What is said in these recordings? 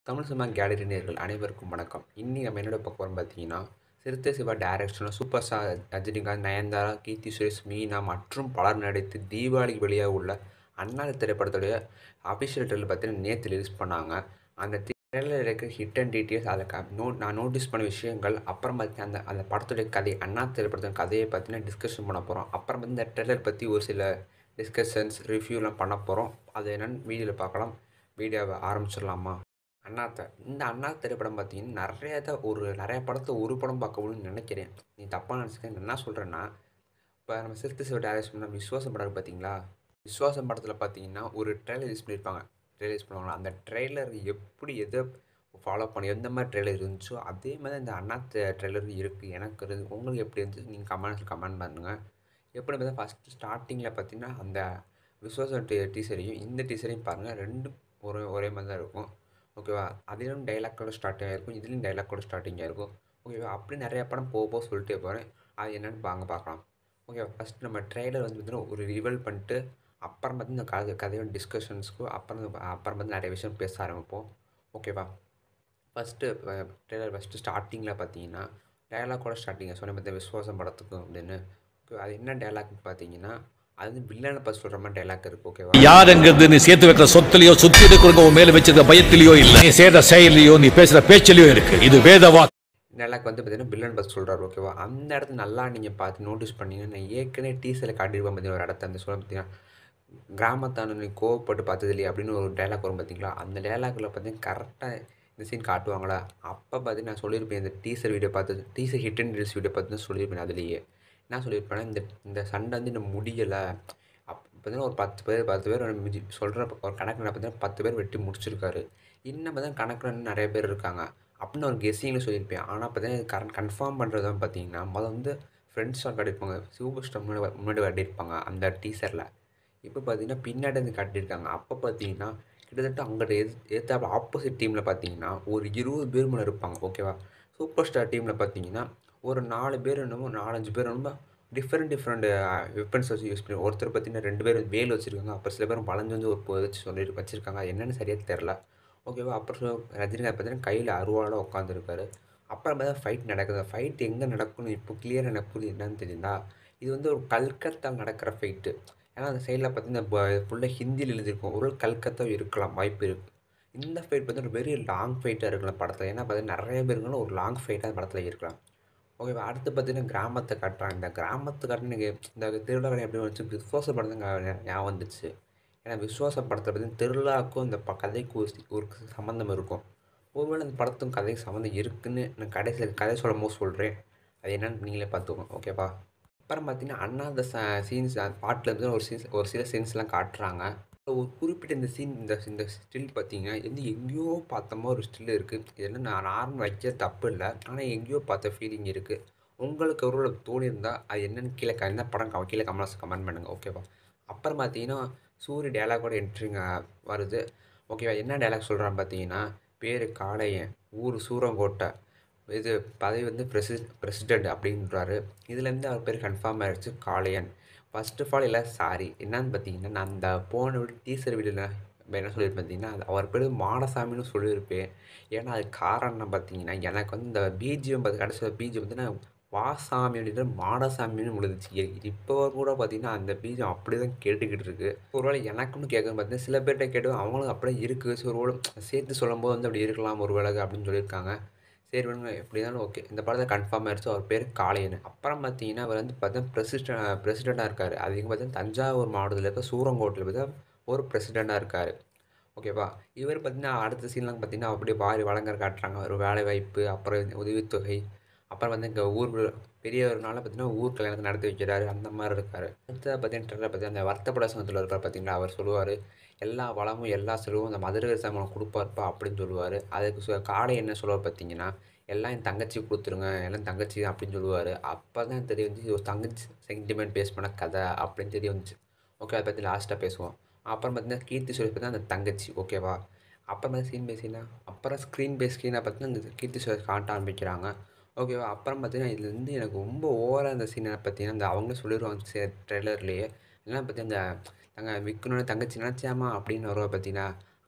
Tamil cinema gallery நேயர்கள் அனைவருக்கும் வணக்கம் இன்னைக்கு நம்ம என்னோட பார்க்க போகிறோம் பார்த்தீங்கன்னா சிறுத்தை சிவா டைரக்ஷனில் சூப்பர் ஸ்டார் ரஜினிகாந்த் நயன்தாரா கீர்த்தி சுரேஷ் மீனா மற்றும் பலர் நடித்து தீபாவளிக்கு வெளியாக உள்ள அண்ணாதி திரைப்படத்துடைய அஃபிஷியல் ட்ரெயிலர் பார்த்தீங்கன்னா நேற்று ரிலீஸ் பண்ணாங்க அந்த ட்ரெயிலர் இருக்க ஹிட் அண்ட் டீட்டெயில்ஸ் அதில் க நோ நான் நோட்டீஸ் பண்ண விஷயங்கள் அப்புறம் பார்த்தி அந்த அந்த படத்துடைய கதை அண்ணா திரைப்படத்தின் கதையை பற்றின டிஸ்கஷன் பண்ண போகிறோம் அப்புறம் வந்து இந்த ட்ரெய்லர் பற்றி ஒரு சில டிஸ்கஷன்ஸ் ரிவ்யூலாம் பண்ண போகிறோம் அது என்னென்னு வீடியோவில் பார்க்கலாம் வீடியோவை ஆரம்பிச்சிடலாமா அண்ணாத்த இந்த அண்ணா திரைப்படம் பார்த்தீங்கன்னா நிறைய தான் ஒரு நிறைய படத்தை ஒரு படம் பார்க்கணும்னு நினைக்கிறேன் நீ தப்பாக நினச்சிக்க என்ன சொல்கிறேன்னா இப்போ நம்ம சிறுத்தை சிவ டைரக்ஷன் பண்ண விஸ்வாசம் படம் பார்த்தீங்களா விஸ்வாசம் படத்தில் பார்த்தீங்கன்னா ஒரு ட்ரெய்லர் யூஸ் பண்ணியிருப்பாங்க ட்ரெய்லர் யூஸ் பண்ணுவாங்களா அந்த ட்ரெய்லர் எப்படி எதை ஃபாலோ பண்ணி எந்த மாதிரி ட்ரெய்லர் இருந்துச்சோ அதே மாதிரி இந்த அண்ணா ட்ரெய்லர் இருக்குது எனக்கு இருந்து உங்களுக்கு எப்படி இருந்துச்சு நீங்கள் கமெண்ட்ஸில் கமெண்ட் பண்ணுங்கள் எப்படி பார்த்தா ஃபஸ்ட்டு ஸ்டார்டிங்கில் பார்த்தீங்கன்னா அந்த விஸ்வாசம் டீ டீசரையும் இந்த டீசரையும் பாருங்கள் ரெண்டும் ஒரே ஒரே மாதிரி தான் இருக்கும் ஓகேவா அதிலும் டைலாக்கோட ஸ்டார்டிங்காக இருக்கும் இதுலேயும் டைலாக்கோட ஸ்டார்டிங்காக இருக்கும் ஓகேவா அப்படி நிறைய படம் போக போக சொல்லிட்டே போகிறேன் அது என்னென்னு வாங்க பார்க்கலாம் ஓகேவா ஃபஸ்ட் நம்ம ட்ரெய்லர் வந்து பார்த்திங்கன்னா ஒரு ரிவல் பண்ணிட்டு அப்புறம் பார்த்து இந்த கதை கதையோட டிஸ்கஷன்ஸ்க்கு அப்புறம் அப்புறம் வந்து நிறைய விஷயம் பேச ஆரம்பிப்போம் ஓகேவா ஃபஸ்ட்டு ட்ரெய்லர் ஃபஸ்ட்டு ஸ்டார்டிங்கில் பார்த்தீங்கன்னா டைலாக்கோட ஸ்டார்டிங்கை சொன்ன பார்த்த விஸ்வாசம் படத்துக்கு அப்படின்னு ஓகே அது என்ன டைலாக்னு பார்த்தீங்கன்னா அது வந்து வில்லனை பற்றி சொல்கிற மாதிரி டைலாக் இருக்குது ஓகேவா யாருங்கிறது நீ சேர்த்து வைக்கிற சொத்துலயோ சுத்தி இருக்கிறவங்க உன் மேல வச்சிருக்க பயத்திலயோ இல்ல நீ செய்யற செயலையோ நீ பேசுற பேச்சிலையோ இருக்கு இது வேதவா டைலாக் வந்து பார்த்தீங்கன்னா வில்லன் பஸ் சொல்கிறாரு ஓகேவா அந்த இடத்த நல்லா நீங்கள் பார்த்து நோட்டீஸ் பண்ணீங்கன்னா நான் ஏற்கனவே டீசரில் காட்டியிருப்பேன் பார்த்தீங்கன்னா ஒரு இடத்த அந்த சொல்ல பார்த்தீங்கன்னா கிராமத்தான நீ கோவப்பட்டு பார்த்தது இல்லையா அப்படின்னு ஒரு டைலாக் வரும் பார்த்தீங்களா அந்த டைலாக்ல பார்த்தீங்கன்னா கரெக்டாக இந்த சீன் காட்டுவாங்களா அப்போ பார்த்தீங்கன்னா நான் சொல்லியிருப்பேன் இந்த டீசர் வீடியோ பார்த்து teaser hit and reels video பார்த்து தான் சொல்லியிருப்பேன் அதுலேயே என்ன சொல்லியிருப்பேன்னா இந்த இந்த சண்டை வந்து இன்னும் முடியலை அப்போ பார்த்தீங்கன்னா ஒரு பத்து பேர் பத்து பேர் மிஞ்சி சொல்கிற ஒரு கணக்கில் பார்த்தீங்கன்னா பத்து பேர் வெட்டி முடிச்சிருக்காரு இன்னும் பார்த்தா கணக்கில் இன்னும் நிறைய பேர் இருக்காங்க அப்படின்னு ஒரு கெஸ்ஸிங்கில் சொல்லியிருப்பேன் ஆனால் பார்த்தீங்கன்னா கரெக்ட் கன்ஃபார்ம் பண்ணுறது தான் பார்த்தீங்கன்னா முதல் வந்து ஃப்ரெண்ட்ஸாக காட்டியிருப்பாங்க சூப்பர் ஸ்டார் முன்னாடி முன்னாடி காட்டியிருப்பாங்க அந்த டீசரில் இப்போ பார்த்தீங்கன்னா பின்னாடி வந்து காட்டியிருக்காங்க அப்போ பார்த்தீங்கன்னா கிட்டத்தட்ட அங்கிட்ட எது ஏற்றாப்புல ஆப்போசிட் டீமில் பார்த்தீங்கன்னா ஒரு இருபது பேர் மேலே இருப்பாங்க ஓகேவா சூப்பர் ஸ்டார் டீமில் பார்த்தீங்கன்னா ஒரு நாலு பேர் என்னமோ நாலஞ்சு பேர் என்னமோ டிஃப்ரெண்ட் டிஃப்ரெண்ட் வெப்பன்ஸ் வச்சு யூஸ் பண்ணி ஒருத்தர் பார்த்தீங்கன்னா ரெண்டு பேர் வேல் வச்சுருக்காங்க அப்புறம் சில பேர் வளைஞ்சு வந்து ஒரு வச்சு சொல்லி வச்சுருக்காங்க அது என்னென்னு சரியாக தெரில ஓகேவா அப்புறம் ரஜினிகாந்த் பார்த்தீங்கன்னா கையில் அருவால உட்காந்துருக்காரு அப்புறம் பார்த்தா ஃபைட் நடக்குது ஃபைட் எங்கே நடக்கும்னு இப்போ கிளியராக எனக்கு புரியுது என்னன்னு தெரியுதா இது வந்து ஒரு கல்கத்தா நடக்கிற ஃபைட்டு ஏன்னா அந்த சைடில் பார்த்தீங்கன்னா ஃபுல்லாக ஹிந்தியில் எழுதியிருக்கும் ஒரு கல்கத்தா இருக்கலாம் வாய்ப்பு இருக்குது இந்த ஃபைட் பார்த்தீங்கன்னா வெரி லாங் ஃபைட்டாக இருக்கலாம் படத்தில் ஏன்னா பார்த்தீங்கன்னா நிறைய பேருங்களும் ஒரு லாங் ஃபைட்டாக படத்தில் இருக்கலாம் ஓகேவா அடுத்து பார்த்தீங்கன்னா கிராமத்தை காட்டுறாங்க இந்த கிராமத்தை காட்டு எனக்கு இந்த திருவிழா எப்படி வந்துச்சு விஸ்வாச படம் தான் ஞாபகம் வந்துச்சு ஏன்னா விஸ்வாச படத்தில் பார்த்தீங்கன்னா திருவிழாவுக்கும் இந்த ப கதைக்கு ஒரு ஒரு சம்மந்தம் இருக்கும் ஒருவேளை அந்த படத்துக்கும் கதைக்கு சம்மந்தம் இருக்குன்னு நான் கடைசியில் கதை சொல்லும் போது சொல்கிறேன் அது என்னன்னு நீங்களே பார்த்துக்கோங்க ஓகேவா அப்புறம் பார்த்தீங்கன்னா அண்ணா அந்த சீன்ஸ் பாட்டில் இருந்து ஒரு சீன்ஸ் ஒரு சில சீன்ஸ்லாம் காட்டுறாங்க ஒரு குறிப்பிட்ட இந்த சீன் இந்த இந்த ஸ்டில் பார்த்தீங்கன்னா வந்து எங்கேயோ பார்த்தோமோ ஒரு ஸ்டில் இருக்குது இது என்ன நான் நார்மல் வைக்க தப்பு இல்லை ஆனால் எங்கேயோ பார்த்த ஃபீலிங் இருக்குது உங்களுக்கு ஒரு தோணியிருந்தால் அது என்னென்னு கீழே க என்ன படம் க- கீழே கமெண்ட்ஸ் கமெண்ட் பண்ணுங்கள் ஓகேவா அப்புறம் பார்த்தீங்கன்னா சூரிய டேலாக்கோட என்ட்ரிங்க வருது ஓகேவா என்ன டேலாக் சொல்கிறான் பார்த்தீங்கன்னா பேர் காளையன் ஊர் சூரங்கோட்டை இது பதவி வந்து பிரசி பிரசிடெண்ட் அப்படின்றாரு இதுலேருந்து அவர் பேர் கன்ஃபார்ம் ஆயிடுச்சு காளையன் ஃபர்ஸ்ட் ஆஃப் ஆல் இல்லை சாரி என்னன்னு பார்த்தீங்கன்னா நான் அந்த போன வீடு டீசர் வீடியோவில் என்ன சொல்லியிருப்பேன் பார்த்தீங்கன்னா அது அவர் பேர் மாடசாமின்னு சொல்லியிருப்பேன் ஏன்னா அது காரணம் பார்த்தீங்கன்னா எனக்கு வந்து இந்த பிஜிஎம் பார்த்து கடைசியில் பிஜிஎம் வந்து நான் வாசாமி அப்படின்ற மாடசாமின்னு முடிஞ்சிச்சு இப்போ கூட பார்த்தீங்கன்னா அந்த பீஜம் அப்படி தான் கேட்டுக்கிட்டு இருக்கு ஒருவேளை எனக்குன்னு கேட்க பார்த்தீங்கன்னா சில பேர்கிட்ட கேட்டு அவங்களும் அப்படியே இருக்குது ஸோ ஒருவேளை சேர்த்து சொல்லும்போது வந்து அப்படி இருக்கலாம் ஒரு வேலை அப்படின்னு சொல்லியிருக்காங்க சரி விடுங்க எப்படி இருந்தாலும் ஓகே இந்த படத்தை கன்ஃபார்ம் ஆயிடுச்சு அவர் பேர் காளையன் அப்புறம் பார்த்தீங்கன்னா அவர் வந்து பார்த்தீங்கன்னா பிரசிடென்ட் பிரசிடெண்ட்டாக இருக்கார் அதிகம் பார்த்தீங்கன்னா தஞ்சாவூர் மாவட்டத்தில் இருக்க சூரங்கோட்டில் பார்த்தீங்கன்னா ஒரு பிரசிடெண்ட்டாக இருக்கார் ஓகேவா இவர் பார்த்தீங்கன்னா அடுத்த சீன்லாம் பார்த்தீங்கன்னா அப்படியே வாரி வழங்கர் காட்டுறாங்க ஒரு வேலை வாய்ப்பு அப்புறம் உதவித்தொகை அப்புறம் வந்து இங்கே ஊர் பெரியவர்னால பார்த்தீங்கன்னா ஊர் கல்யாணத்தை நடத்தி வைக்கிறாரு அந்த மாதிரி இருக்கார் அடுத்தது பார்த்தீங்கன்னா பார்த்தீங்கன்னா அந்த வருத்தப்பட சங்கத்தில் இருக்கார் பார்த்தீங்களா அவர் சொல்லுவார் எல்லா வளமும் எல்லா செலவும் அந்த மதுரை சாமன் கொடுப்பார்ப்பா அப்படின்னு சொல்லுவார் அதுக்கு சொ- காளை என்ன சொல்லுவார் பார்த்தீங்கன்னா எல்லாம் என் தங்கச்சி கொடுத்துருங்க எல்லாம் தங்கச்சி தான் அப்படின்னு சொல்லுவார் அப்போ தான் தெரிய வந்துச்சு ஒரு தங்கச்சி சென்டிமெண்ட் பேஸ் பண்ண கதை அப்படின்னு தெரிய வந்துச்சு ஓகே அதை பற்றி லாஸ்ட்டாக பேசுவோம் அப்புறம் பார்த்தீங்கன்னா கீர்த்தி சுரேஷ் பார்த்தா அந்த தங்கச்சி ஓகேவா அப்புறமா சீன் பேசினா அப்புறம் ஸ்க்ரீன் பேஸ் ஸ்க்ரீனாக பார்த்தீங்கன்னா இந்த கீர்த்தி சுரேஷ் காட்ட ஆரம்பிக்கிறாங்க ஓகேவா அப்புறம் பார்த்தீங்கன்னா இதுலேருந்து எனக்கு ரொம்ப ஓவராக இந்த சீனை பார்த்தீங்கன்னா இந்த அவங்களே சொல்லிடுவாங்க ட்ரெய்லர்லேயே எல்லாம் பார்த்தீங்கன்னா இந்த தங்க விற்கணும்னு தங்கச்சி நினச்சாமா அப்படின்னு வருவா பார்த்தீங்கன்னா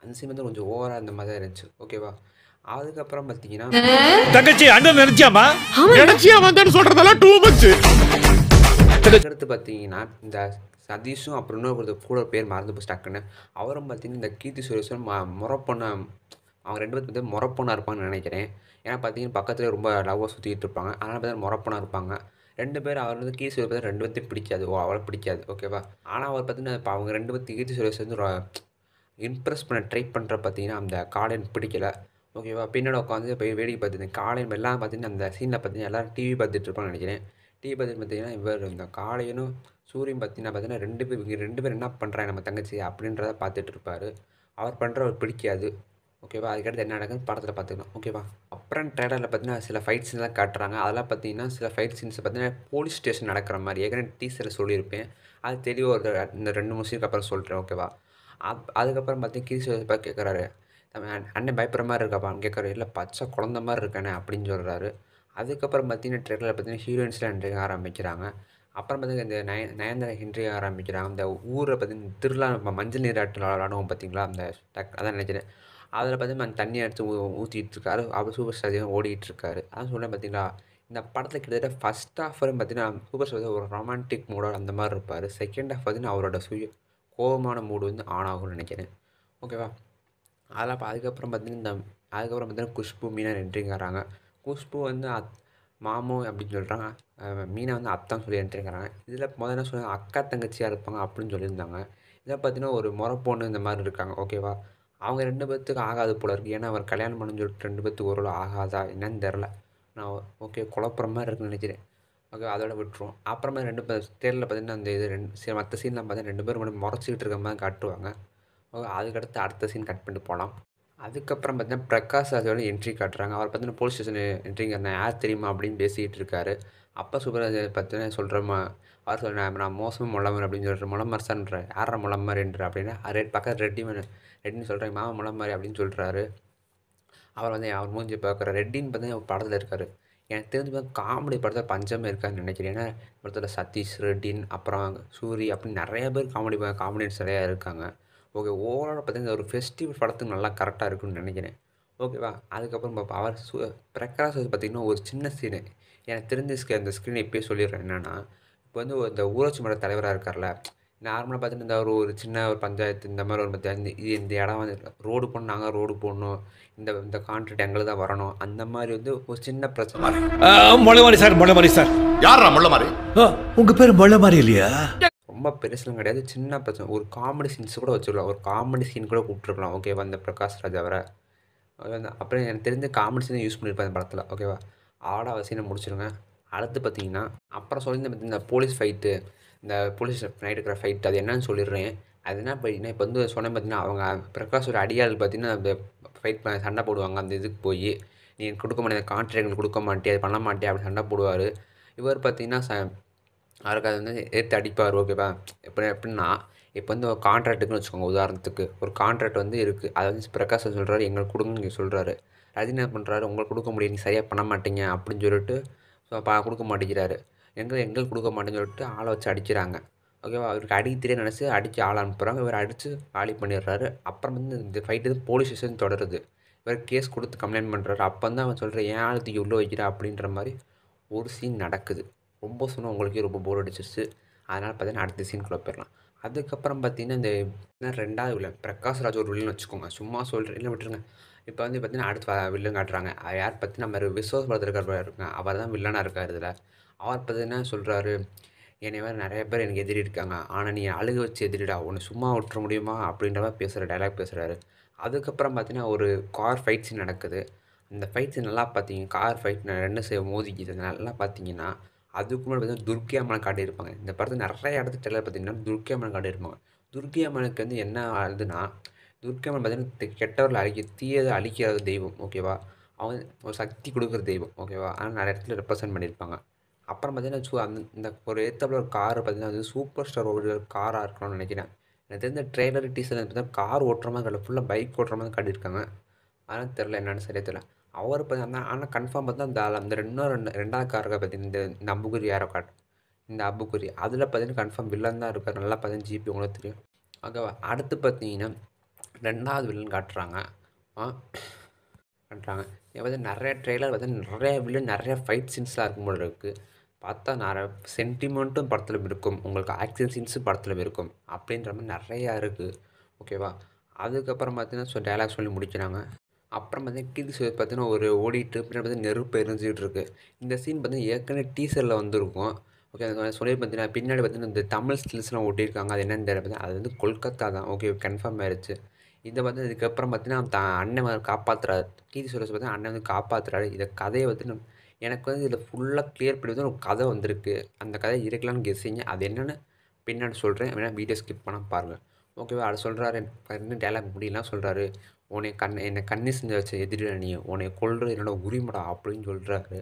அந்த சீன் வந்து கொஞ்சம் ஓவராக அந்த மாதிரி தான் இருந்துச்சு ஓகேவா அதுக்கப்புறம் பார்த்தீங்கன்னா தங்கச்சி அண்ணன் நினைச்சாமா நினைச்சியா வந்தேன்னு சொல்றதெல்லாம் டூ மச் அதுக்கடுத்து பார்த்தீங்கன்னா இந்த சதீஷும் அப்புறம் இன்னொரு கூட பேர் மறந்து போச்சு டக்குன்னு அவரும் பார்த்தீங்கன்னா இந்த கீர்த்தி சுரேஷும் ம முறப்பொண்ணை அவங்க ரெண்டு பேருக்கு வந்து முறப்பொண்ணாக இருப்பாங்கன்னு நினைக்கிறேன் ஏன்னா பார்த்தீங்கன்னா பக்கத்தில் ரொம்ப லவ்வாக சுற்றிட்டு இருப்பாங்க அதனால் பார்த்தீங்கன்னா முறப்பொண்ணாக இருப்பாங்க ரெண்டு பேர் அவர் வந்து கீர்த்தி சுரேஷ் பார்த்தா ரெண்டு பேர்த்தையும் பிடிக்காது ஓ அவளை பிடிக்காது ஓகேவா ஆனால் அவர் பார்த்தீங்கன்னா இப்போ அவங்க ரெண்டு பேர்த்து கீர்த்தி சுரேஷ் வந்து இம்ப்ரெஸ் பண்ண ட்ரை பண்ணுற பார்த்தீங்கன்னா அந்த காலையன் பிடிக்கல ஓகேவா பின்னாடி உட்காந்து போய் வேடிக்கை பார்த்துட்டு காலையன் எல்லாம் பார்த்தீங்கன்னா அந்த சீனில் பார்த்தீங்கன்னா எல்லாரும் டிவி பார்த்துட்டு இருப்பாங்கன்னு நினைக்கிறேன் டிவி பார்த்துட்டு பார்த்தீங்கன்னா இவர் இந்த காளையனும் சூரியன் பார்த்தீங்கன்னா பார்த்தீங்கன்னா ரெண்டு பேர் இவங்க ரெண்டு பேர் என்ன பண்ணுறாங்க நம்ம தங்கச்சி அப்படின்றத பார்த்துட்டு இருப்பார் அவர் பண்ணுற அவர் பிடிக்காது ஓகேவா அதுக்கடுத்து என்ன நடக்குதுன்னு படத்தில் பார்த்துக்கலாம் ஓகேவா அப்புறம் ட்ரெய்லரில் பார்த்தீங்கன்னா சில ஃபைட் சீன்லாம் காட்டுறாங்க அதெல்லாம் பார்த்தீங்கன்னா சில ஃபைட் சீன்ஸ் பார்த்தீங்கன்னா போலீஸ் ஸ்டேஷன் நடக்கிற மாதிரி ஏற்கனவே டீசரில் சொல்லியிருப்பேன் அது தெளிவாக ஒரு இந்த ரெண்டு மூணு சீனுக்கு அப்புறம் சொல்கிறேன் ஓகேவா அப் அதுக்கப்புறம் பார்த்தீங்கன்னா கீர்த்தி பார்த்து கேட்குறாரு அண்ணன் பயப்படுற மாதிரி இருக்காப்பான்னு கேட்குறாரு இல்லை பச்சை குழந்த மாதிரி இருக்கானே அப்படின்னு சொல்கிறாரு அதுக்கப்புறம் பார்த்தீங்கன்னா ட்ரெய்லரில் பார்த்தீங்கன்னா ஹீரோயின்ஸ்லாம் என்ட்ரி ஆரம்பிக்கிறாங்க அப்புறம் பார்த்தீங்கன்னா இந்த நய நயன்தாரா என்ட்ரி ஆரம்பிக்கிறாங்க அந்த ஊரை பார்த்தீங்கன்னா திருவிழா நம்ம மஞ்சள் நீராட்டு விளாடுவோம் பார்த்தீங்களா அந்த டக் அதான் நினைக்கிறேன் அதில் பார்த்தீங்கன்னா அந்த தண்ணி எடுத்து ஊ ஊற்றிட்டு இருக்காரு அவர் சூப்பர் ஸ்டார் ஓடிட்டு இருக்காரு அதான் சொல்கிறேன் பார்த்தீங்களா இந்த படத்தில் கிட்டத்தட்ட ஃபஸ்ட் ஹாஃப் வரும் பார்த்தீங்கன்னா சூப்பர் ஸ்டார் ஒரு ரொமான்டிக் மூடோட அந்த மாதிரி இருப்பார் செகண்ட் ஹாஃப் பார்த்தீங்கன்னா அவரோட சுய கோபமான மூடு வந்து ஆன் ஆகும்னு நினைக்கிறேன் ஓகேவா அதெல்லாம் இப்போ அதுக்கப்புறம் பார்த்தீங்கன்னா இந்த அதுக்கப்புறம் பார்த்தீங்கன்னா குஷ்பு மீனா என்ட்ரிங்கிறாங்க குஷ்பு வந்து அத் மாமு அப்படின்னு சொல்கிறாங்க மீனா வந்து அத்தான் சொல்லி என்ட்ரிங்கிறாங்க இதில் முதல்ல என்ன சொல்லுவாங்க அக்கா தங்கச்சியாக இருப்பாங்க அப்படின்னு சொல்லியிருந்தாங்க இதில் பார்த்தீங்கன்னா ஒரு முறை பொண்ணு இந்த மாதிரி இருக்காங்க ஓகேவா அவங்க ரெண்டு பேர்த்துக்கு ஆகாது போல இருக்குது ஏன்னா அவர் கல்யாணம் பண்ணு சொல்லிட்டு ரெண்டு பேர்த்துக்கு ஒரு ஆகாதா என்னன்னு தெரில நான் ஓகே குழப்புற மாதிரி இருக்குன்னு நினைக்கிறேன் ஓகே அதோட விட்டுருவோம் அப்புறமா ரெண்டு பேர் தேரில் பார்த்தீங்கன்னா அந்த இது ரெண்டு சீ மற்ற சீன்லாம் பார்த்தீங்கன்னா ரெண்டு பேரும் மட்டும் முறைச்சிக்கிட்டு இருக்க மாதிரி காட்டுவாங்க ஓகே அதுக்கடுத்து அடுத்த சீன் கட் பண்ணிட்டு போகலாம் அதுக்கப்புறம் பார்த்தீங்கன்னா பிரகாஷ் ராஜோட என்ட்ரி காட்டுறாங்க அவர் பார்த்தீங்கன்னா போலீஸ் ஸ்டேஷன் என்ட்ரிங்க நான் யார் தெரியுமா அப்படின்னு பேசிகிட்டு இருக்காரு அப்போ சுப்ராஜ் பார்த்தீங்கன்னா சொல்கிறோமா அவர் சொல்ல நான் மோசமாக முளமர் அப்படின்னு சொல்கிற முளமரசான்ற யாரா முளமர்ன்ற அப்படின்னா ரெட் பக்கத்து ரெட்டி ரெட்டின்னு சொல்கிறேன் மாமா முளமாரி அப்படின்னு சொல்கிறாரு அவர் வந்து அவர் மூஞ்சி பார்க்குற ரெட்டின்னு பார்த்தீங்கன்னா படத்தில் இருக்கார் எனக்கு தெரிஞ்சு பார்த்தா காமெடி படத்தில் பஞ்சமே இருக்கான்னு நினைக்கிறேன் ஏன்னா படத்தில் சதீஷ் ரெட்டின் அப்புறம் சூரி அப்படின்னு நிறைய பேர் காமெடி காமெடியன்ஸ் நிறையா இருக்காங்க ஓகே ஓவரால் பார்த்தீங்கன்னா ஒரு ஃபெஸ்டிவல் படத்துக்கு நல்லா கரெக்டாக இருக்குன்னு நினைக்கிறேன் ஓகேவா அதுக்கப்புறம் பார்ப்போம் அவர் சு பிரகாஷ் பார்த்திங்கன்னா ஒரு சின்ன சீனு எனக்கு தெரிஞ்ச ஸ்க்ரீ அந்த ஸ்க்ரீன் இப்போயே சொல்லிடுறேன் என்னென்னா இப்போ வந்து ஒரு இந்த ஊராட்சி மன்ற தலைவராக இருக்கார்ல நார்மலாக பார்த்தீங்கன்னா இந்த ஒரு ஒரு சின்ன ஒரு பஞ்சாயத்து இந்த மாதிரி ஒரு பத்தியா இந்த இது இந்த இடம் வந்து ரோடு போடணும் நாங்கள் ரோடு போடணும் இந்த இந்த கான்ட்ராக்ட் எங்களுக்கு தான் வரணும் அந்த மாதிரி வந்து ஒரு சின்ன பிரச்சனை மொழமாரி சார் மொழமாரி சார் யாரா முள்ள மாதிரி உங்க பேர் மொழமாரி இல்லையா ரொம்ப பெருசுலாம் கிடையாது சின்ன பிரச்சனை ஒரு காமெடி சீன்ஸ் கூட வச்சுக்கலாம் ஒரு காமெடி சீன் கூட கூப்பிட்ருக்கலாம் ஓகேவா இந்த பிரகாஷ் ராஜ் அவரை அப்புறம் எனக்கு தெரிஞ்ச காமெடி சீன் யூஸ் பண்ணியிருப்பேன் இந்த படத்தில் ஓகேவா ஆட அவசியம் முடிச்சிருங்க அடுத்து பார்த்தீங்கன்னா அப்புறம் சொல்லியிருந்தேன் இந்த போலீஸ் ஃபைட்டு இந்த போலீஸ் நைட் இருக்கிற ஃபைட் அது என்னன்னு சொல்லிடுறேன் அது என்ன பார்த்தீங்கன்னா இப்போ வந்து சொன்னேன் பார்த்தீங்கன்னா அவங்க பிரகாஷோட அடியாள் பார்த்தீங்கன்னா அந்த ஃபைட் பண்ண சண்டை போடுவாங்க அந்த இதுக்கு போய் நீ எனக்கு கொடுக்க மாட்டேன் கான்ட்ராக்ட் கொடுக்க மாட்டே அது பண்ண மாட்டே அப்படி சண்டை போடுவார் இவர் பார்த்தீங்கன்னா ச அவருக்கு அது வந்து ஏற்று அடிப்பார் ஓகேவா இப்போ எப்படின்னா இப்போ வந்து ஒரு கான்ட்ராக்ட்டுக்குன்னு வச்சுக்கோங்க உதாரணத்துக்கு ஒரு கான்ட்ராக்ட் வந்து இருக்குது அதை வந்து பிரகாஷ் சொல்கிறாரு எங்களுக்கு கொடுங்கன்னு இங்கே சொல்கிறாரு ரஜினி என்ன பண்ணுறாரு உங்களுக்கு கொடுக்க முடியும் நீ சரியாக பண்ண மாட்டீங்க அப்படின்னு சொல்லிட்டு ஸோ பா கொடுக்க மாட்டேங்கிறாரு எங்கள் எங்களுக்கு கொடுக்க மாட்டேன்னு சொல்லிட்டு ஆளை வச்சு அடிக்கிறாங்க ஓகேவா அவருக்கு அடிக்க தெரியும் நினச்சி அடித்து ஆள் அனுப்புகிறாங்க இவர் அடித்து காலி பண்ணிடுறாரு அப்புறம் வந்து இந்த ஃபைட்டு வந்து போலீஸ் ஸ்டேஷன் தொடருது இவர் கேஸ் கொடுத்து கம்ப்ளைண்ட் பண்ணுறாரு அப்போ தான் அவன் சொல்கிற ஏன் ஆளுக்கு உள்ளே வைக்கிறா அப்படின்ற மாதிரி ஒரு சீன் நடக்குது ரொம்ப சொன்னால் உங்களுக்கே ரொம்ப போர் அடிச்சிருச்சு அதனால் பார்த்தீங்கன்னா அடுத்த சீனுக்குள்ளே போயிடலாம் அதுக்கப்புறம் பார்த்தீங்கன்னா இந்த என்ன ரெண்டாவது வில்லன் பிரகாஷ் ராஜ் ஒரு வில்லன் வச்சுக்கோங்க சும்மா சொல்கிறேன் இல்லை விட்டுருங்க இப்போ வந்து பார்த்தீங்கன்னா அடுத்த வில்லன் காட்டுறாங்க அது யார் பார்த்தீங்கன்னா நம்ம விஸ்வாஸ் படத்தில் இருக்கிற இருக்காங்க அவர் தான் வில்லனாக இருக்கார் இதில் அவர் பார்த்தீங்கன்னா சொல்கிறாரு என்னை வேறு நிறைய பேர் எனக்கு எதிரி இருக்காங்க ஆனால் நீ அழுக வச்சு எதிரிடா உன்னை சும்மா விட்டுற முடியுமா அப்படின்ற மாதிரி பேசுகிற டைலாக் பேசுகிறாரு அதுக்கப்புறம் பார்த்தீங்கன்னா ஒரு கார் ஃபைட் சீன் நடக்குது அந்த ஃபைட் சீன் நல்லா பார்த்தீங்க கார் ஃபைட் ரெண்டு சே மோதிக்குது நல்லா பார்த்தீங்கன்னா அதுக்கு முன்னாடி பார்த்தீங்கன்னா துர்க்கை அம்மன் காட்டியிருப்பாங்க இந்த படத்தில் நிறைய இடத்துல டெய்லர் பார்த்தீங்கன்னா துர்க்கை அம்மன் காட்டியிருப்பாங்க துர்க்கை அம்மனுக்கு வந்து என்ன ஆகுதுன்னா துர்க்கை அம்மன் பார்த்தீங்கன்னா கெட்டவர்களை அழிக்க தீயதை அழிக்கிற தெய்வம் ஓகேவா அவன் ஒரு சக்தி கொடுக்குற தெய்வம் ஓகேவா ஆனால் நிறைய இடத்துல ரெப்ரசன்ட் பண்ணியிருப்பாங்க அப்புறம் பார்த்தீங்கன்னா சூ அந்த இந்த ஒரு ஏத்தப்பில் ஒரு கார் பார்த்தீங்கன்னா அது சூப்பர் ஸ்டார் ஒரு காராக இருக்கணும்னு நினைக்கிறேன் எனக்கு தெரிஞ்ச ட்ரெய்லர் டீசர் பார்த்தீங்கன்னா கார் ஓட்டுற மாதிரி காட்டல ஃபுல்லாக பைக் ஓட்டுற மாதிரி காட்டியிருக்காங்க ஆனால் தெரில என்னென்னு சரியா தெரியல அவர் பார்த்தீங்கன்னா ஆனால் கன்ஃபார்ம் பார்த்தா அந்த அந்த ரெண்டும் ரெண்டு ரெண்டாவது காருக்கா பார்த்தீங்கன்னா இந்த இந்த அம்புக்குரி யாரோ காட்டு இந்த அம்புக்குரி அதில் பார்த்தீங்கன்னா கன்ஃபார்ம் வில்லன் தான் இருக்கார் நல்லா பார்த்தீங்கன்னா ஜிபி உங்களுக்கு தெரியும் ஓகேவா அடுத்து பார்த்தீங்கன்னா ரெண்டாவது வில்லன் காட்டுறாங்க ஆ காட்டுறாங்க இங்கே வந்து நிறைய ட்ரெய்லர் வந்து நிறைய வில்லன் நிறைய ஃபைட் சீன்ஸ்லாம் இருக்கும் போல இருக்குது பார்த்தா நிறைய சென்டிமெண்ட்டும் படத்தில் இருக்கும் உங்களுக்கு ஆக்ஷன் சீன்ஸும் படத்தில் இருக்கும் அப்படின்ற மாதிரி நிறையா இருக்குது ஓகேவா அதுக்கப்புறம் பார்த்தீங்கன்னா ஸோ டைலாக் சொல்லி முடிக்கிறாங்க அப்புறம் பார்த்தீங்கன்னா கீர்த்தி சுரேஷ் பார்த்தீங்கன்னா ஒரு ஓடிட்டு பின்னாடி பார்த்தீங்கன்னா நெருப்பு எரிஞ்சிக்கிட்டு இருக்கு இந்த சீன் பார்த்தீங்கன்னா ஏற்கனவே டீசரில் வந்திருக்கும் ஓகே அது சொல்லி பார்த்தீங்கன்னா பின்னாடி பார்த்தீங்கன்னா இந்த தமிழ் ஸ்கில்ஸ்லாம் ஓட்டியிருக்காங்க அது என்னன்னு தெரியல அது வந்து கொல்கத்தா தான் ஓகே கன்ஃபார்ம் ஆயிடுச்சு இதை வந்து இதுக்கப்புறம் பார்த்தீங்கன்னா தான் அண்ணன் வந்து காப்பாற்றுறாரு கீர்த்தி சுரேஷ் பார்த்தீங்கன்னா அண்ணன் வந்து காப்பாற்றுறாரு இதை கதையை வந்து நம்ம- எனக்கு வந்து இதில் ஃபுல்லாக கிளியர் பண்ணி வந்து ஒரு கதை வந்திருக்கு அந்த கதை இருக்கலாம்னு கெஸ்ஸிங்க அது என்னென்னு பின்னாடி சொல்கிறேன் வேணால் வீடியோ ஸ்கிப் பண்ண பாருங்கள் ஓகேவா அது சொல்கிறாரு இன்னும் டைலாக் முடியலாம் சொல்கிறாரு உன்னை கண் என்னை கண்ணி செஞ்சு வச்ச எதிரிட நீ உன்னை கொல்றது என்னோட உரிமைடா அப்படின்னு சொல்கிறாரு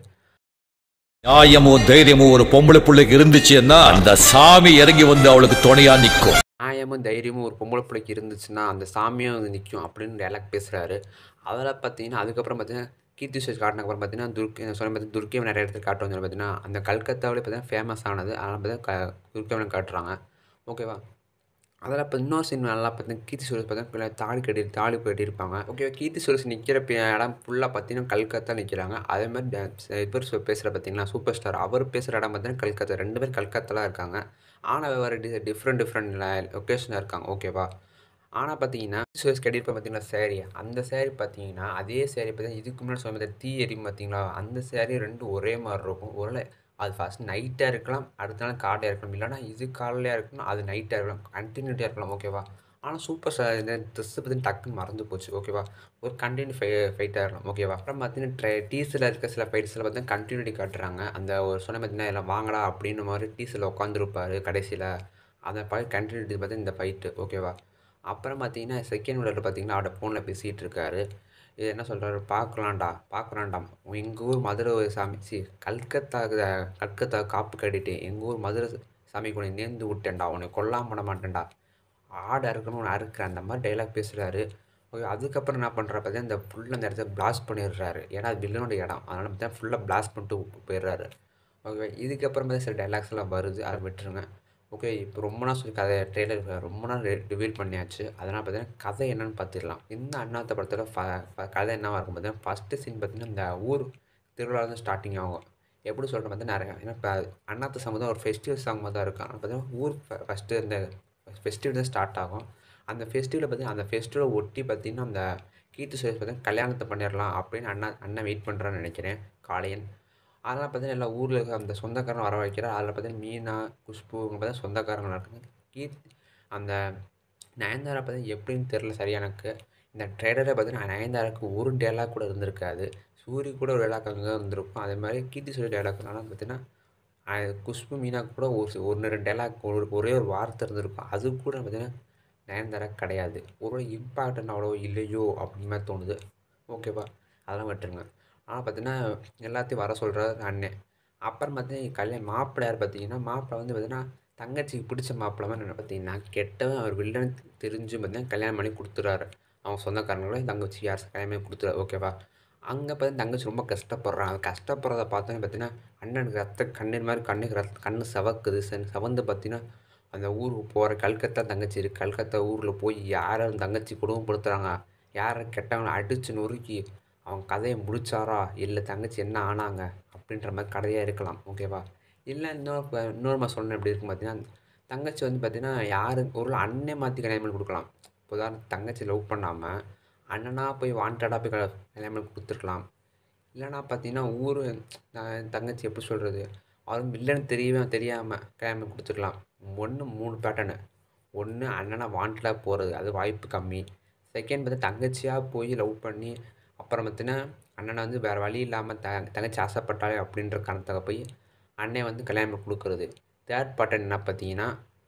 நியாயமோ தைரியமோ ஒரு பொம்பளை பிள்ளைக்கு இருந்துச்சுன்னா அந்த சாமி இறங்கி வந்து அவளுக்கு துணையா நிற்கும் நியாயமும் தைரியமும் ஒரு பொம்பளை பிள்ளைக்கு இருந்துச்சுன்னா அந்த சாமியும் வந்து நிற்கும் அப்படின்னு டைலாக் பேசுகிறாரு அதில் பார்த்தீங்கன்னா அதுக்கப்புறம் பார்த்தீங்கன்னா கீர்த்தி சுரேஷ் காட்டினக்கப்புறம் பார்த்தீங்கன்னா துர்க்கை சொன்ன பார்த்தீங்கன்னா துர்க்கையை நிறைய இடத்துல காட்டுவாங்க பார்த்தீங்கன்னா அந்த கல்கத்தாவிலே பார்த்தீங்கன்னா ஃபேமஸ் ஆனது அதனால் பார்த்தீங்கன்னா க துர்க்கையை காட்டுறாங்க ஓகேவா அதில் இப்போ இன்னொரு சீன் நல்லா பார்த்தீங்கன்னா கீர்த்தி சுரேஷ் பார்த்தீங்கன்னா தாலி கட்டி தாலி கட்டியிருப்பாங்க ஓகே கீர்த்தி சுரேஷ் நிற்கிற இடம் ஃபுல்லாக பார்த்தீங்கன்னா கல்கத்தா நிற்கிறாங்க அதே மாதிரி இவர் சொ- பேசுகிற பார்த்தீங்கன்னா சூப்பர் ஸ்டார் அவர் பேசுகிற இடம் பார்த்தீங்கன்னா கல்கத்தா ரெண்டு பேர் கல்கத்தாலாம் இருக்காங்க ஆனால் வேறு டி டிஃப்ரெண்ட் டிஃப்ரெண்ட் லொக்கேஷனில் இருக்காங்க ஓகேவா ஆனால் பார்த்தீங்கன்னா சுரேஷ் கட்டியிருப்ப பார்த்தீங்களா சேரீ அந்த சேரீ பார்த்தீங்கன்னா அதே சேரீ பார்த்தீங்கன்னா இதுக்கு முன்னாடி சொன்ன மாதிரி தீ எரியும் பார்த்தீங்களா அந்த சேரீ ரெண்டும் ஒரே மாதிரி இருக்கும் ஒருவேளை அது ஃபஸ்ட் நைட்டாக இருக்கலாம் அடுத்த நாள் காலையாக இருக்கலாம் இல்லைனா இது காலையாக இருக்கலாம் அது நைட்டாக இருக்கலாம் கண்டினியூட்டியாக இருக்கலாம் ஓகேவா ஆனால் சூப்பர் ஸ்டார் இந்த ட்ரெஸ்ஸு பார்த்தீங்கன்னா டக்குன்னு மறந்து போச்சு ஓகேவா ஒரு கண்டினியூ ஃபை ஃபைட்டாக இருக்கலாம் ஓகேவா அப்புறம் பார்த்தீங்கன்னா ட்ரை டீசரில் இருக்க சில ஃபைட்ஸில் பார்த்தீங்கன்னா கண்டினியூட்டி காட்டுறாங்க அந்த ஒரு சொன்ன பார்த்தீங்கன்னா எல்லாம் வாங்கடா அப்படின்னு மாதிரி டீசரில் உட்காந்துருப்பாரு கடைசியில் அந்த ஃபைட் கண்டினியூட்டி பார்த்தீங்கன்னா இந்த ஃபைட்டு ஓகேவா அப்புறம் பார்த்தீங்கன்னா செகண்ட் விடரில் பார்த்தீங்கன்னா அவட ஃபோனில் பேசிகிட்டு இருக்காரு இது என்ன சொல்கிறாரு பார்க்கலாம்டா பார்க்கலாம்டாம் எங்கள் ஊர் மதுரை சாமி சி கல்கத்தா கல்கத்தா காப்பு கட்டிட்டு எங்கள் ஊர் மதுரை சாமி கூட நேர்ந்து விட்டேன்டா உன்னை கொல்லாம பண்ண மாட்டேன்டா ஆடு அறுக்கணும் உன்னை அறுக்கிறேன் அந்த மாதிரி டைலாக் பேசுகிறாரு ஓகே அதுக்கப்புறம் என்ன பண்ணுறா பார்த்தீங்கன்னா இந்த ஃபுல்லாக அந்த இடத்த பிளாஸ்ட் பண்ணிடுறாரு ஏன்னா அது வில்லனோட இடம் அதனால் பார்த்தீங்கன்னா ஃபுல்லாக பிளாஸ்ட் பண்ணிட்டு போயிடுறாரு ஓகே இதுக்கப்புறம் பார்த்தா சில டைலாக்ஸ் எல்லாம் வருது அதை விட்டுருங்க ஓகே இப்போ ரொம்ப நாள் சொல்லி கதை ட்ரெய்லர் ரொம்ப நாள் ரிவீல் பண்ணியாச்சு அதனால் பார்த்தீங்கன்னா கதை என்னன்னு பார்த்துடலாம் இந்த அண்ணாத்த படத்தில் ஃப ஃப- கதை என்னவா இருக்கும் பார்த்தீங்கன்னா ஃபஸ்ட்டு சீன் பார்த்தீங்கன்னா இந்த ஊர் திருவிழா தான் ஸ்டார்டிங் ஆகும் எப்படி சொல்கிறேன் பார்த்தா நிறையா ஏன்னா இப்போ அண்ணாத்த சாங் தான் ஒரு ஃபெஸ்டிவல் சாங் மாதிரி தான் இருக்கும் ஆனால் பார்த்தீங்கன்னா ஊர் ஃபஸ்ட்டு இந்த ஃபெஸ்டிவல் தான் ஸ்டார்ட் ஆகும் அந்த ஃபெஸ்டிவலை பார்த்தீங்கன்னா அந்த ஃபெஸ்டிவலை ஒட்டி பார்த்தீங்கன்னா அந்த கீர்த்தி சுரேஷ் பார்த்தீங்கன்னா கல்யாணத்தை பண்ணிடலாம் அப்படின்னு அண்ணா அண்ணன் வெயிட் பண்ணுறான்னு நினைக்கிறேன் காளையன் அதெல்லாம் பார்த்தீங்கன்னா எல்லா ஊரில் இருக்க அந்த சொந்தக்காரன் வர வைக்கிறார் அதில் பார்த்தீங்கன்னா மீனா குஷ்பு இவங்க பார்த்தா சொந்தக்காரங்களாக இருக்காங்க கீர்த்தி அந்த நயன்தாரா பார்த்தீங்கன்னா எப்படின்னு தெரில சரியா எனக்கு இந்த ட்ரெய்லரை பார்த்தீங்கன்னா நயன்தாராக்கு ஒரு டேலாக் கூட இருந்திருக்காது சூரி கூட ஒரு டேலாக் அங்கே இருந்திருக்கும் அதே மாதிரி கீர்த்தி சூரிய டேலாக்னால பார்த்தீங்கன்னா அஹ் குஷ்பு மீனாக்கு கூட ஒரு சி- ஒன்று ரெண்டு டேலாக் ஒரு ஒரே ஒரு வார்த்தை இருந்திருக்கும் அது கூட பார்த்தீங்கன்னா நயன்தாரா கிடையாது ஒரு இம்பாக்ட் அவ்வளோ இல்லையோ அப்படின்னு மாதிரி தோணுது ஓகேவா அதெல்லாம் விட்டுருங்க ஆனால் பார்த்தீங்கன்னா எல்லாத்தையும் வர சொல்கிறார் அண்ணன் அப்புறம் பார்த்தீங்கன்னா கல்யாணம் மாப்பிள்ளை யார் பார்த்தீங்கன்னா மாப்பிள்ளை வந்து பார்த்தீங்கன்னா தங்கச்சிக்கு பிடிச்ச மாப்பிள்ளை மாதிரி என்ன பார்த்தீங்கன்னா கெட்டவன் அவர் வில்லன் தெரிஞ்சு பார்த்தீங்கன்னா கல்யாணம் பண்ணி கொடுத்துறாரு அவங்க சொந்தக்காரங்களோட தங்கச்சி யார் கல்யாணம் பண்ணி கொடுத்துறாரு ஓகேவா அங்கே பார்த்தா தங்கச்சி ரொம்ப கஷ்டப்படுறான் அவன் கஷ்டப்படுறத பார்த்தோன்னு பார்த்தீங்கன்னா அண்ணனுக்கு ரத்த கண்ணீர் மாதிரி கண்ணுக்கு ரத்த கண்ணு சவக்குது செ- சவந்து பார்த்தீங்கன்னா அந்த ஊருக்கு போகிற கல்கத்தா தங்கச்சி இருக்குது கல்கத்தா ஊரில் போய் யாரை அந்த தங்கச்சி கொடுமைப்படுத்துகிறாங்க யாரை கெட்டவங்களை அடித்து நொறுக்கி அவன் கதையை முடிச்சாரா இல்லை தங்கச்சி என்ன ஆனாங்க அப்படின்ற மாதிரி கதையாக இருக்கலாம் ஓகேவா இல்லை இன்னொரு ப- இன்னொரு மாதிரி சொல்லணும் எப்படி இருக்கும் பார்த்தீங்கன்னா தங்கச்சி வந்து பார்த்தீங்கன்னா யாரு ஒரு அண்ணன் மாற்றி கல்யாணம் பண்ணி கொடுக்கலாம் இப்போ உதாரணத்துக்கு தங்கச்சி லவ் பண்ணாமல் அண்ணனா போய் வாண்டடாக போய் கல்யாணம் கல்யாணம் பண்ணி கொடுத்துருக்கலாம் இல்லைனா பார்த்தீங்கன்னா ஊர் தங்கச்சி எப்படி சொல்கிறது அவரும் இல்லைன்னு தெரியவே தெரியாமல் கல்யாணம் பண்ணி கொடுத்துருக்கலாம் ஒன்று மூணு பேட்டர்னு ஒன்று அண்ணனா வாண்டடாக போகிறது அது வாய்ப்பு கம்மி செகண்ட் பார்த்து தங்கச்சியாக போய் லவ் பண்ணி அப்புறம் பார்த்தீங்கன்னா அண்ணனை வந்து வேறு வழி இல்லாமல் த தங்கச்சி ஆசைப்பட்டாலே அப்படின்ற காரணத்துக்காக போய் அண்ணன் வந்து கல்யாணம் பண்ணி கொடுக்குறது தேர்ட் பேட்டர்ன் என்ன பார்த்தீங்கன்னா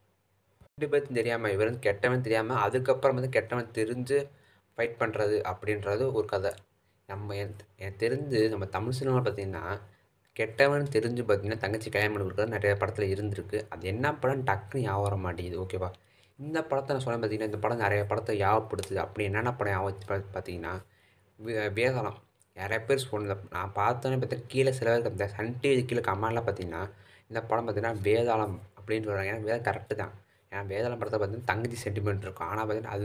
ரெண்டு பேர்த்தும் தெரியாமல் இவரும் கெட்டவன் தெரியாமல் அதுக்கப்புறம் வந்து கெட்டவன் தெரிஞ்சு ஃபைட் பண்ணுறது அப்படின்றது ஒரு கதை நம்ம என் எனக்கு தெரிஞ்சு நம்ம தமிழ் சினிமா பார்த்தீங்கன்னா கெட்டவன் தெரிஞ்சு பார்த்தீங்கன்னா தங்கச்சி கல்யாணம் பண்ணி கொடுக்குறது நிறைய படத்தில் இருந்திருக்கு அது என்ன படம் டக்குன்னு ஞாபகம் வர மாட்டேங்குது ஓகேவா இந்த படத்தை நான் சொன்னேன் பார்த்தீங்கன்னா இந்த படம் நிறைய படத்தை ஞாபகப்படுத்துது அப்படி என்னென்ன படம் ஞாபகம் பா- பார்த்தீங்கன்னா வே- வேதாளம் நிறைய பேர் சொன்ன நான் பார்த்தோன்னே பார்த்தா கீழே சில பேருக்கு இந்த சன் டிவி கீழே கமெண்ட்லாம் பார்த்தீங்கன்னா இந்த படம் பார்த்தீங்கன்னா வேதாளம் அப்படின்னு சொல்கிறாங்க ஏன்னா வேதம் கரெக்டு தான் ஏன்னா வேதாளம் படத்தை பார்த்தீங்கன்னா தங்கச்சி சென்டிமெண்ட் இருக்கும் ஆனால் பார்த்தீங்கன்னா அது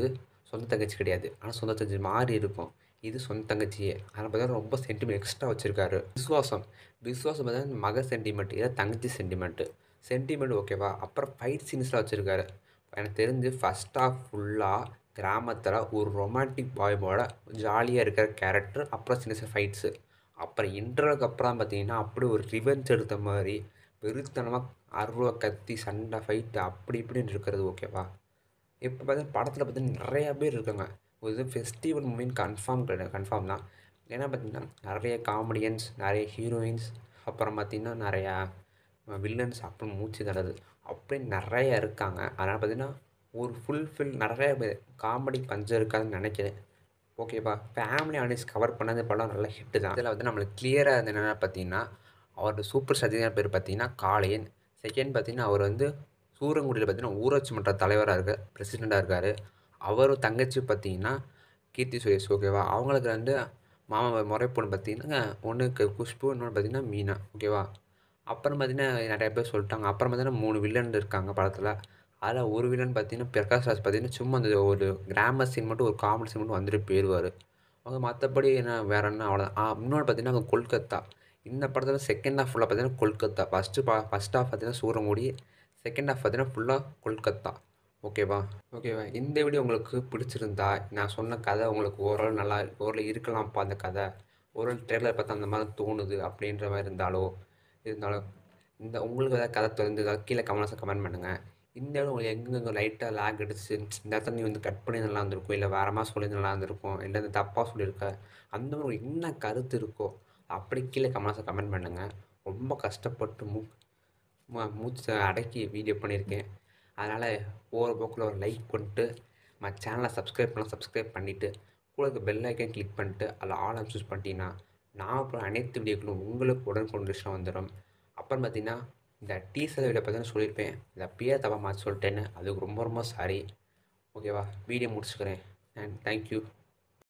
சொந்த தங்கச்சி கிடையாது ஆனால் சொந்த தங்கச்சி மாறி இருக்கும் இது சொந்த தங்கச்சியே அதனால் பார்த்தீங்கன்னா ரொம்ப சென்டிமெண்ட் எக்ஸ்ட்ரா வச்சுருக்காரு விசுவாசம் விசுவாசம் பார்த்தீங்கன்னா மக சென்டிமெண்ட் இதை தங்கச்சி சென்டிமெண்ட்டு சென்டிமெண்ட் ஓகேவா அப்புறம் ஃபைட் சீன்ஸ்லாம் வச்சுருக்காரு எனக்கு தெரிஞ்சு ஃபஸ்ட் ஆஃப் ஃபுல்லாக கிராமத்தில் ஒரு ரொமான்டிக் பாயோட ஜாலியாக இருக்கிற கேரக்டர் அப்புறம் சின்ன சின்ன ஃபைட்ஸு அப்புறம் இன்டர்வலுக்கு அப்புறம் பார்த்தீங்கன்னா அப்படி ஒரு ரிவெஞ்ச் எடுத்த மாதிரி வெறித்தனமாக அருவா கத்தி சண்டை ஃபைட்டு அப்படி இப்படின்னு இருக்கிறது ஓகேவா இப்போ பார்த்தீங்கன்னா படத்தில் பார்த்தீங்கன்னா நிறையா பேர் இருக்காங்க ஒரு இது ஃபெஸ்டிவல் மூவின்னு கன்ஃபார்ம் கிடையாது கன்ஃபார்ம் தான் ஏன்னா பார்த்தீங்கன்னா நிறைய காமெடியன்ஸ் நிறைய ஹீரோயின்ஸ் அப்புறம் பார்த்தீங்கன்னா நிறையா வில்லன்ஸ் அப்புறம் மூச்சு தடது அப்படி நிறைய இருக்காங்க அதனால் பார்த்தீங்கன்னா ஒரு ஃபுல்ஃபில் நிறைய காமெடி பஞ்சம் இருக்காதுன்னு நினைக்கிறேன் ஓகேவா ஃபேமிலி ஆடியன்ஸ் கவர் பண்ணது படம் நல்ல ஹிட்டு தான் இதில் வந்து நம்மளுக்கு கிளியராக இருந்தது என்னென்ன பார்த்தீங்கன்னா அவரோட சூப்பர் சர்ஜினா பேர் பார்த்தீங்கன்னா காளையன் செகண்ட் பார்த்தீங்கன்னா அவர் வந்து சூரங்குடியில் பார்த்தீங்கன்னா ஊராட்சி மன்ற தலைவராக இருக்கார் பிரசிடெண்ட்டாக இருக்கார் அவர் தங்கச்சி பார்த்தீங்கன்னா கீர்த்தி சுரேஷ் ஓகேவா அவங்களுக்கு வந்து மாமா முறை பொண்ணு பார்த்தீங்கன்னா ஒன்றுக்கு குஷ்பு இன்னொன்று பார்த்தீங்கன்னா மீனா ஓகேவா அப்புறம் பார்த்தீங்கன்னா நிறைய பேர் சொல்லிட்டாங்க அப்புறம் பார்த்தீங்கன்னா மூணு வில்லன் இருக்காங்க படத்தில் அதில் ஒரு வில்லன் பார்த்தீங்கன்னா பிரகாஷ் ராஜ் பார்த்தீங்கன்னா சும்மா அந்த ஒரு கிராம சீன் மட்டும் ஒரு காமெடி சீன் மட்டும் வந்துட்டு போயிடுவார் அவங்க மற்றபடி என்ன வேற என்ன அவ்வளோதான் ஆ இன்னொன்று பார்த்தீங்கன்னா அவங்க கொல்கத்தா இந்த படத்தில் செகண்ட் ஹாஃப் ஃபுல்லாக பார்த்தீங்கன்னா கொல்கத்தா ஃபஸ்ட்டு பா ஃபஸ்ட் ஹாஃப் பார்த்தீங்கன்னா சூரங்குடி செகண்ட் ஹாஃப் பார்த்தீங்கன்னா ஃபுல்லாக கொல்கத்தா ஓகேவா ஓகேவா இந்த வீடியோ உங்களுக்கு பிடிச்சிருந்தா நான் சொன்ன கதை உங்களுக்கு ஓரளவு நல்லா ஓரளவு இருக்கலாம்ப்பா அந்த கதை ஓரளவு ட்ரெய்லர் பார்த்தா அந்த மாதிரி தோணுது அப்படின்ற மாதிரி இருந்தாலோ இருந்தாலும் இந்த உங்களுக்கு ஏதாவது கதை தெரிஞ்சதா கீழே கமெண்ட்ஸை கமெண்ட் பண்ணுங்கள் இந்த இடம் உங்களுக்கு எங்கெங்கே லைட்டாக லேக் அடிச்சு இந்த இடத்துல நீ வந்து கட் பண்ணி நல்லா இருந்திருக்கும் இல்லை வேற மாதிரி சொல்லி நல்லா இருந்திருக்கும் இல்லை இந்த தப்பாக சொல்லியிருக்க அந்த மாதிரி உங்களுக்கு என்ன கருத்து இருக்கோ அப்படி கீழே கமெண்ட்ஸை கமெண்ட் பண்ணுங்கள் ரொம்ப கஷ்டப்பட்டு மூ மூ- மூச்சை அடக்கி வீடியோ பண்ணியிருக்கேன் அதனால் போகிற போக்கில் ஒரு லைக் பண்ணிட்டு நம்ம சேனலை சப்ஸ்கிரைப் பண்ணலாம் சப்ஸ்கிரைப் பண்ணிவிட்டு கூட இருக்க பெல் ஐக்கன் கிளிக் பண்ணிட்டு அதில் ஆல் ஆன் சூஸ் பண்ணிட்டீங்கன்னா நான் அப்புறம் அனைத்து வீடியோக்களும் உங்களுக்கு உடனுக்குடன் விஷயம் வந்துடும் அப்புறம் பார்த்தீங்கன்னா இந்த டீசர் வீடியோ பார்த்தீங்கன்னா சொல்லியிருப்பேன் இந்த பேர் தப்பாக மாற்றி சொல்லிட்டேன்னு அதுக்கு ரொம்ப ரொம்ப சாரி ஓகேவா வீடியோ முடிச்சுக்கிறேன் அண்ட் தேங்க்யூ